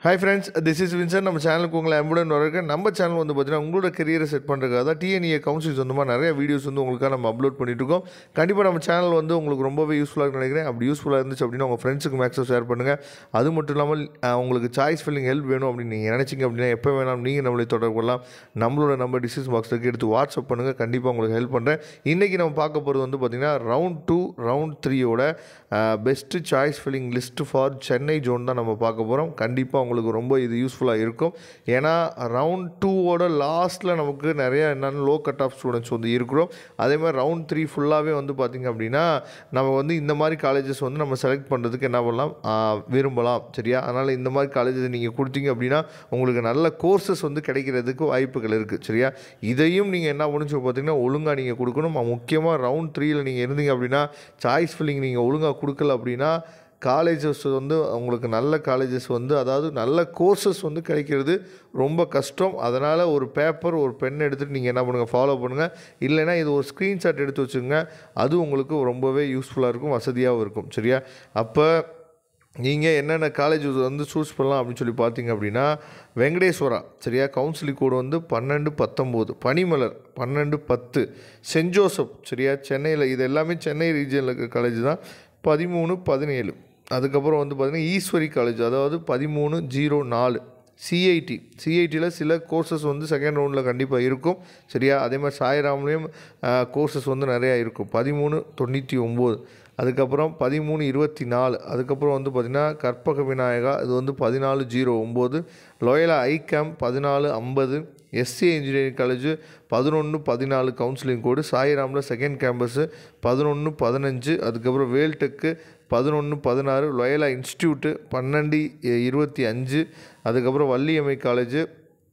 hi friends this is Vinson நம்ம சேனலுக்கு உங்களை அம்புடன் வரக்க நம்ம சேனல் வந்து பார்த்தீங்கன்னா உங்களோட கரியரை செட் பண்ணுறதுக்காக தான் டிஎன்ஏ கவுன்சில் சொந்தமாக நிறைய வீடியோஸ் வந்து உங்களுக்காக நம்ம அப்லோட் பண்ணிட்டு இருக்கோம் கண்டிப்பாக நம்ம சேனல் வந்து உங்களுக்கு ரொம்பவே யூஸ்ஃபுல்லாக நினைக்கிறேன் அப்படி யூஸ்ஃபுல்லாக இருந்துச்சு அப்படின்னா உங்கள் ஃப்ரெண்ட்ஸுக்கு மேக்ஸிமம் ஷேர் பண்ணுங்கள் அது மட்டும் இல்லாமல் அஹ், உங்களுக்கு சாய்ஸ் ஃபில்லிங் ஹெல்ப் வேணும் அப்படின்னு நீங்கள் நினச்சிங்க அப்படின்னா எப்போ வேணாலும் நீங்கள் நம்மளை தொடர்பு கொள்ளலாம் நம்மளோட நம்பர் டிசிஸ் பாக்ஸுக்கு எடுத்து வாட்ஸ்அப் பண்ணுங்கள் கண்டிப்பாக உங்களுக்கு ஹெல்ப் பண்ணுறேன் இன்றைக்கி நம்ம பார்க்க போகிறது வந்து பார்த்திங்கன்னா ரவுண்ட் டூ ரவுண்ட் த்ரீயோட best choice filling list for Chennai zone தான் நம்ம பார்க்க போகிறோம் கண்டிப்பாக உங்களுக்கு ரொம்ப இது யூஸ்ஃபுல்லாக இருக்கும் ஏன்னா ரவுண்ட் டூவோட லாஸ்ட்டில் நமக்கு நிறைய என்னென்ன லோ கட் ஆஃப் ஸ்டூடெண்ட்ஸ் வந்து இருக்கிறோம் அதே மாதிரி ரவுண்ட் த்ரீ ஃபுல்லாகவே வந்து பார்த்திங்க அப்படின்னா நம்ம வந்து இந்த மாதிரி காலேஜஸ் வந்து நம்ம செலக்ட் பண்ணுறதுக்கு என்ன பண்ணலாம் ஆஹ், விரும்பலாம் சரியா அதனால் இந்த மாதிரி காலேஜஸ் நீங்கள் கொடுத்தீங்க அப்படின்னா உங்களுக்கு நல்ல கோர்சஸ் வந்து கிடைக்கிறதுக்கு வாய்ப்புகள் இருக்குது சரியா இதையும் நீங்கள் என்ன பண்ணுச்சு பார்த்தீங்கன்னா ஒழுங்காக நீங்கள் கொடுக்கணும் முக்கியமாக ரவுண்ட் த்ரீயில் நீங்கள் இருந்தீங்க அப்படின்னா சாய்ஸ் ஃபில்லிங் நீங்கள் ஒழுங்காக கொடுக்கல அப்படின்னா காலேஜஸ் வந்து உங்களுக்கு நல்ல காலேஜஸ் வந்து அதாவது நல்ல கோர்சஸ் வந்து கிடைக்கிறது ரொம்ப கஷ்டம் அதனால் ஒரு பேப்பர் ஒரு பென் எடுத்துகிட்டு நீங்கள் என்ன பண்ணுங்கள் ஃபாலோ பண்ணுங்கள் இல்லைன்னா இது ஒரு ஸ்க்ரீன்ஷாட் எடுத்து வச்சுக்கோங்க அது உங்களுக்கு ரொம்பவே யூஸ்ஃபுல்லாக இருக்கும் வசதியாகவும் இருக்கும் சரியா அப்போ நீங்கள் என்னென்ன காலேஜ் வந்து சூஸ் பண்ணலாம் அப்படின்னு சொல்லி பார்த்தீங்க அப்படின்னா வெங்கடேஸ்வரா சரியா கவுன்சிலிங் கோடு வந்து பன்னெண்டு பத்தொம்போது பனிமலர் பன்னெண்டு பத்து சென்ட் ஜோசப் சரியா சென்னையில் இது எல்லாமே சென்னை ரீஜனில் இருக்க காலேஜ் தான் பதிமூணு பதினேழு அதுக்கப்புறம் வந்து பார்த்திங்கன்னா ஈஸ்வரி காலேஜ் அதாவது பதிமூணு ஜீரோ நாலு சிஐடி சிஐடியில் சில கோர்சஸ் வந்து செகண்ட் ரவுண்டில் கண்டிப்பாக இருக்கும் சரியா அதே மாதிரி சாய்ராம்லேயும் கோர்சஸ் வந்து நிறையா இருக்கும் பதிமூணு தொண்ணூற்றி ஒம்பது அதுக்கப்புறம் பதிமூணு இருபத்தி நாலு அதுக்கப்புறம் வந்து பார்த்திங்கன்னா கற்பக விநாயகா இது வந்து பதினாலு ஜீரோ ஒம்பது லோயலா ஐகேம் பதினாலு ஐம்பது எஸ்சி இன்ஜினியரிங் காலேஜ் பதினொன்று பதினாலு கவுன்சிலிங் கோடு சாய்ராமில் செகண்ட் கேம்பஸ்ஸு பதினொன்று பதினஞ்சு அதுக்கப்புறம் வேல்டெக்கு பதினொன்று பதினாறு லொயலா இன்ஸ்டியூட்டு பன்னெண்டு இ- இருபத்தி அஞ்சு அதுக்கப்புறம் வள்ளியம்மை காலேஜு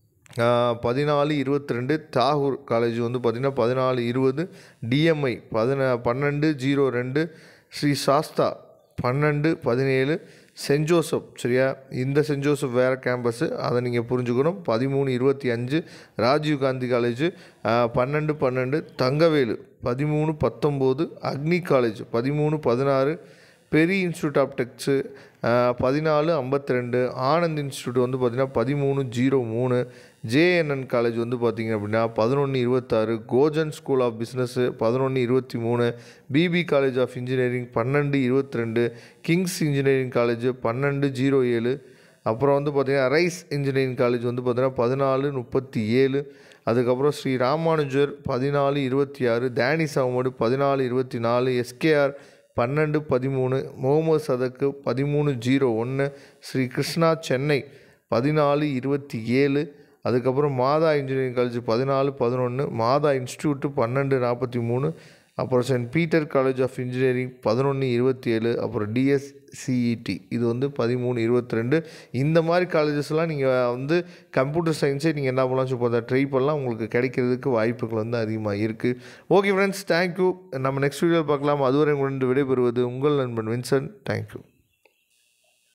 பதினாலு இருபத்தி ரெண்டு தாகூர் காலேஜ் வந்து பார்த்திங்கன்னா பதினாலு இருபது டிஎம்ஐ பதின பன்னெண்டு ஜீரோ ரெண்டு ஸ்ரீ சாஸ்தா பன்னெண்டு பதினேழு சென்ட் ஜோசப் சரியா இந்த சென்ட் ஜோசப் வேறு கேம்பஸ்ஸு அதை நீங்கள் புரிஞ்சுக்கணும் பதிமூணு இருபத்தி அஞ்சு ராஜீவ் காந்தி காலேஜ் பன்னெண்டு பன்னெண்டு தங்கவேலு பதிமூணு பத்தொம்போது அக்னி காலேஜ் பதிமூணு பதினாறு பெரிய இன்ஸ்டியூட் ஆஃப் டெக்ஸு பதினாலு ஐம்பத்தி ரெண்டு ஆனந்த் இன்ஸ்டியூட் வந்து பார்த்திங்கன்னா பதிமூணு ஜீரோ மூணு ஜேஎன்என் காலேஜ் வந்து பார்த்திங்க அப்படின்னா பதினொன்று இருபத்தாறு கோஜன் ஸ்கூல் ஆஃப் பிஸ்னஸ்ஸு பதினொன்று இருபத்தி மூணு பிபி காலேஜ் ஆஃப் இன்ஜினியரிங் பன்னெண்டு இருபத்தி ரெண்டு கிங்ஸ் இன்ஜினியரிங் காலேஜ் பன்னெண்டு ஜீரோ ஏழு அப்புறம் வந்து பார்த்திங்கன்னா ரைஸ் இன்ஜினியரிங் காலேஜ் வந்து பார்த்திங்கன்னா பதினாலு முப்பத்தி ஏழு அதுக்கப்புறம் ஸ்ரீ ராமானுஜர் பதினாலு இருபத்தி ஆறு டேனி சவுமடு பதினாலு இருபத்தி நாலு எஸ்கேஆர் பன்னெண்டு பதிமூணு முகமது சதக்கு பதிமூணு ஜீரோ ஒன்று ஸ்ரீ கிருஷ்ணா சென்னை பதினாலு இருபத்தி ஏழு அதுக்கப்புறம் மாதா இன்ஜினியரிங் காலேஜ் பதினாலு பதினொன்று மாதா இன்ஸ்டியூட்டு பன்னெண்டு நாற்பத்தி மூணு அப்புறம் Saint Peter college of engineering பதினொன்று இருபத்தி ஏழு அப்புறம் டிஎஸ்சிஇடி இது வந்து பதிமூணு இருபத்தி ரெண்டு இந்த மாதிரி காலேஜஸ்லாம் நீங்கள் வந்து கம்ப்யூட்டர் சயின்ஸே நீங்கள் என்ன பண்ணலாம் சொல்லி ட்ரை பண்ணலாம் உங்களுக்கு கிடைக்கிறதுக்கு வாய்ப்புகள் வந்து அதிகமாக இருக்குது ஓகே ஃப்ரெண்ட்ஸ் தேங்க்யூ நம்ம நெக்ஸ்ட் வீடியோ பார்க்கலாம் அதுவரை உங்களிடம் விடைபெறுவது உங்கள் நண்பன் வின்சன் தேங்க்யூ